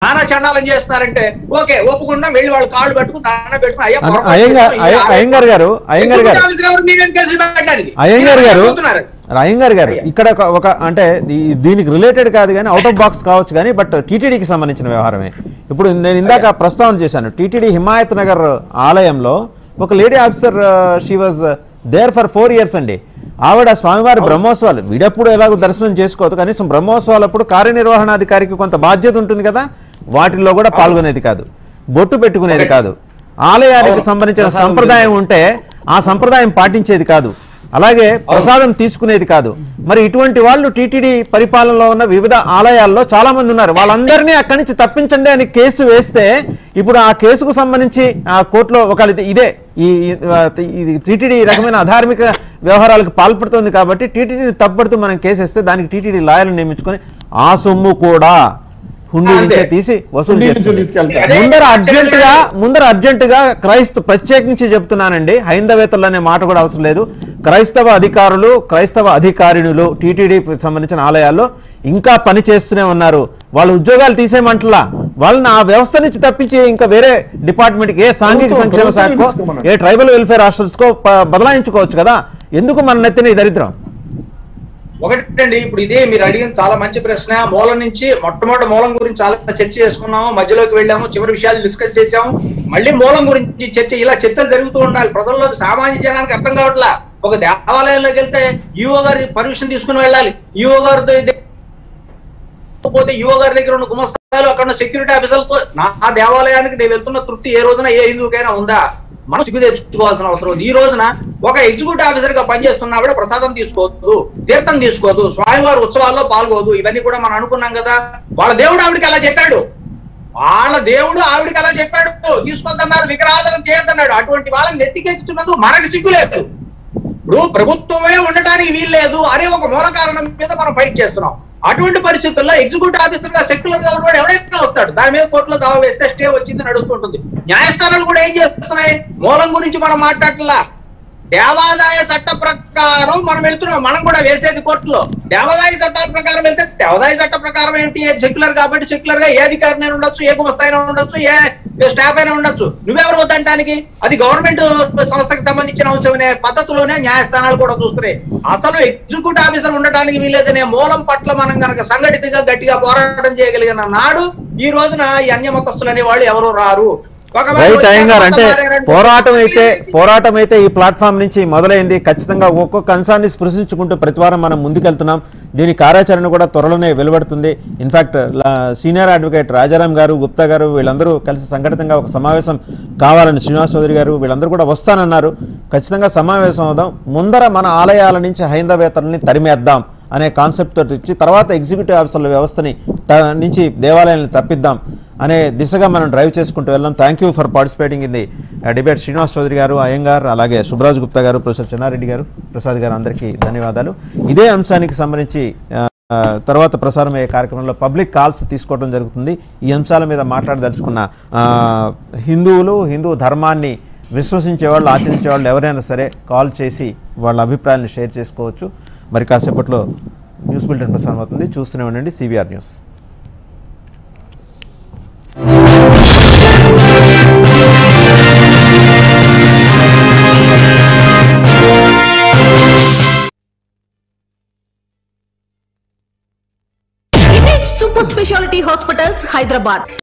నానా చండాలం చేస్తున్నారంటే ఓకే ఒప్పుకున్నాం వెళ్ళి వాళ్ళ కాళ్ళు పట్టుకుని దండ పెట్టుకుని అయ్యా అన్న- పొరపాటు అయ్యంగార్ చేశాం, అయ్య- ఇది అయ్యంగార్ గారు అయ్యంగార్ గారు ఎగ్జిక్యూటివ్ ఆఫీసర్ ఎవరు? మీరేం కేసులు పెట్టడానికి? అయ్యంగార్ గారు మీరు అడుగుతున్నారు. అయ్యంగార్ గారు అయ్యా. ఇక్కడ ఒక- ఒక అంటే దీ- దీనికి రిలేటెడ్ కాదు కానీ అవుట్ ఆఫ్ బాక్స్ కావచ్చు కానీ బట్ టీటీడీకి సంబంధించిన వ్యవహారమే ఇప్పుడు నేను ఇందాక ప్రస్తావన చేశాను టీటీడీ హిమాయత్ నగర్ ఆలయంలో ఒక lady officer she was there for four years అండి ఆవిడ స్వామివారి బ్రహ్మోత్సవాలు వీడప్పుడు ఎలాగో దర్శనం చేసుకోవద్దు కనీసం బ్రహ్మోత్సవాలప్పుడు కార్యనిర్వహణాధికారికి కొంత బాధ్యత ఉంటుంది కదా వాటిల్లో కూడా పాల్గొనేది కాదు బొట్టు పెట్టుకునేది కాదు ఆలయానికి అవును. సంబంధించిన ప్రసాదం సంప్రదాయం ఉంటే ఆ సంప్రదాయం పాటించేది కాదు అలాగే ప్రసాదం తీసుకునేది కాదు మరి ఇటువంటి వాళ్ళు టీటీడీ పరిపాలనలో ఉన్న వివిధ ఆలయాల్లో చాలా మంది ఉన్నారు వాళ్ళందరినీ అక్కడి నుంచి తప్పించండి అని కేసు వేస్తే ఇప్పుడు ఆ కేసుకు సంబంధించి ఆ కోర్టులో ఒక ఇదే ఈ ఈ టీటీడీ ఈ రకమైన అధార్మిక వ్యవహారాలకు పాల్పడుతుంది కాబట్టి టీటీడీని తప్పడుతూ మనం కేసు వేస్తే దానికి టీటీడీ లాయర్లు నియమించుకొని ఆ సొమ్ము కూడా హుండీ అంతే. నుంచే తీసి వసూలు హుండీ నుంచి చేస్తుంది తీసుకెళ్తారు. ముందర అర్జెంట్ గా ముందర అర్జెంట్ గా క్రైస్త ప్రత్యేకించి చెప్తున్నానండి హైందవేతలు అనే మాట కూడా అవసరం లేదు క్రైస్తవ అధికారులు క్రైస్తవ అధికారిణులు టీటీడీ సంబంధించిన ఆలయాల్లో ఇంకా పని చేస్తూనే ఉన్నారు వాళ్ళ ఉద్యోగాలు తీసేయమంటలా వాళ్ళని ఆ వ్యవస్థ నుంచి తప్పించి ఇంకా వేరే డిపార్ట్మెంట్కి ఏ సాంఘిక ప్రభుత్వం- సంక్షేమ ప్రభుత్వం శాఖకో తీసుకోమన్నారు. ఏ ట్రైబల్ వెల్ఫేర్ హాస్టల్స్కో ప- బదలాయించుకోవచ్చు కదా ఎందుకు మన నెత్తిన ఈ దరిద్రం ఒకటండి ఇప్పుడు ఇదే మీరు అడిగిన చాలా మంచి ప్రశ్న మూలం నుంచి మొట్టమొదటి మూలం గురించి చాలా చర్చ చేసుకున్నాము మధ్యలోకి వెళ్ళాము చివరి విషయాలు డిస్కస్ చేసాము మళ్ళీ మూలం గురించి చర్చ ఇలా చర్చలు జరుగుతూ ఉండాలి ప్రజల్లో సామాన్య జనానికి అర్థం కావట్లా ఒక దేవాలయంలోకి వెళ్తే ఈఓ గారి పర్మిషన్ తీసుకుని వెళ్ళాలి ఈఓ గారి దగ్గర పోతే ఈఓ గారి దగ్గర ఉన్న గుమస్తాలు అక్కడ ఉన్న సెక్యూరిటీ ఆఫీసర్లతో నా దేవాలయానికి నేను వెళ్తున్న తృప్తి ఏ రోజున ఏ హిందువుకైనా ఉందా మనం సిగ్గు తెచ్చుకోవాల్సిన అవసరం ఉంది ఈ రోజున ఒక ఎగ్జిక్యూటివ్ ఆఫీసర్ గా పనిచేస్తున్నా కూడా ప్రసాదం తీసుకోవద్దు తీర్థం తీసుకోవద్దు స్వామివారి ఉత్సవాల్లో పాల్గొదు ఇవన్నీ కూడా మనం అనుకున్నాం కదా వాళ్ళ దేవుడు ఆవిడకి అలా చెప్పాడు వాళ్ళ దేవుడు ఆవిడకి అలా చెప్పాడు తీసుకొద్దన్నారు విగ్రహాధనం చేయొద్దన్నాడు అటువంటి వాళ్ళని నెత్తికెత్తుతున్నందుకు మనకు సిగ్గు లేదు ఇప్పుడు ప్రభుత్వమే ఉండటానికి వీల్లేదు అనే ఒక మూల కారణం మీద మనం ఫైట్ చేస్తున్నాం అటువంటి పరిస్థితుల్లో ఎగ్జిక్యూటివ్ ఆఫీసర్ గా సెక్యులర్ గా ఉన్నవాడు ఎవడైనా వస్తాడు దాని మీద కోర్టులో దావా వేస్తే స్టే వచ్చింది నడుస్తుంటుంది న్యాయస్థానాలు కూడా ఏం చేస్తున్నాయి మూలం గురించి మనం మాట్లాడట్లా దేవాదాయ చట్ట ప్రకారం మనం వెళ్తున్నాం మనం కూడా వేసేది కోర్టులో దేవాదాయ చట్టాల ప్రకారం వెళ్తే దేవాదాయ చట్ట ప్రకారం ఏంటి సెక్యులర్ కాబట్టి సెక్యులర్ గా ఏ అధికారి అయినా ఉండొచ్చు ఏ గుమస్తైనా ఉండొచ్చు ఏ స్టాఫ్ అయినా ఉండొచ్చు నువ్వెవరు వద్దంటానికి అది గవర్నమెంట్ సంస్థకి సంబంధించిన అంశం అనే పద్ధతిలోనే న్యాయస్థానాలు కూడా చూస్తున్నాయి అసలు ఎగ్జిక్యూటివ్ ఆఫీసర్ ఉండటానికి వీలేదనే మూలం పట్ల మనం కనుక సంఘటితంగా గట్టిగా పోరాటం చేయగలిగిన నాడు ఈ రోజున ఈ అన్య మతస్థులు అనే వాళ్ళు ఎవరు రారు ఒకవేళ రైట్ అయ్యంగార్ అంటే మారారంటే- పోరాటం అయితే పోరాటం అయితే ఈ ప్లాట్ఫామ్ నుంచి మొదలైంది ఖచ్చితంగా ఒక్కొక్క అంశాన్ని స్పృశించుకుంటూ ప్రతివారం మనం ముందుకెళ్తున్నాం దీని కార్యాచరణ కూడా త్వరలోనే వెలువడుతుంది ఇన్ఫాక్ట్ సీనియర్ అడ్వకేట్ రాజారాం గారు గుప్తా గారు వీళ్ళందరూ కలిసి సంఘటితంగా ఒక సమావేశం కావాలని శ్రీనివాస్ చౌదరి గారు వీళ్ళందరూ కూడా వస్తానన్నారు ఖచ్చితంగా సమావేశం అవుదాం ముందర మన ఆలయాల నుంచి హైందవేతల్ని తరిమేద్దాం అనే కాన్సెప్ట్ తోటి ఇచ్చి తర్వాత ఎగ్జిక్యూటివ్ ఆఫీసర్ల వ్యవస్థని త- నుంచి దేవాలయాలను తప్పిద్దాం అనే దిశగా మనం డ్రైవ్ చేసుకుంటూ వెళ్ళాం thank you for participating in the debate Srinivas Chowdary గారు అయ్యంగార్ అలాగే సుబ్రాజ్ గుప్తా గారు ప్రొఫెసర్ చెన్నారెడ్డి గారు ప్రసాద్ గారు అందరికీ ధన్యవాదాలు ఇదే అంశానికి సంబంధించి ఆ, ఆ, తర్వాత ప్రసారం అయ్యే కార్యక్రమంలో పబ్లిక్ కాల్స్ తీసుకోవడం జరుగుతుంది ఈ అంశాల మీద మాట్లాడదలుచుకున్న ఆ, హిందువులు హిందూ ధర్మాన్ని విశ్వసించే వాళ్ళు ఆచరించే వాళ్ళు ఎవరైనా సరే కాల్ చేసి వాళ్ళ అభిప్రాయాలను షేర్ చేసుకోవచ్చు మరి కాసేపట్లో న్యూస్ బులెటిన్ ప్రసారం అవుతుంది చూస్తూనే ఉండండి CVR news image super speciality hospitals Hyderabad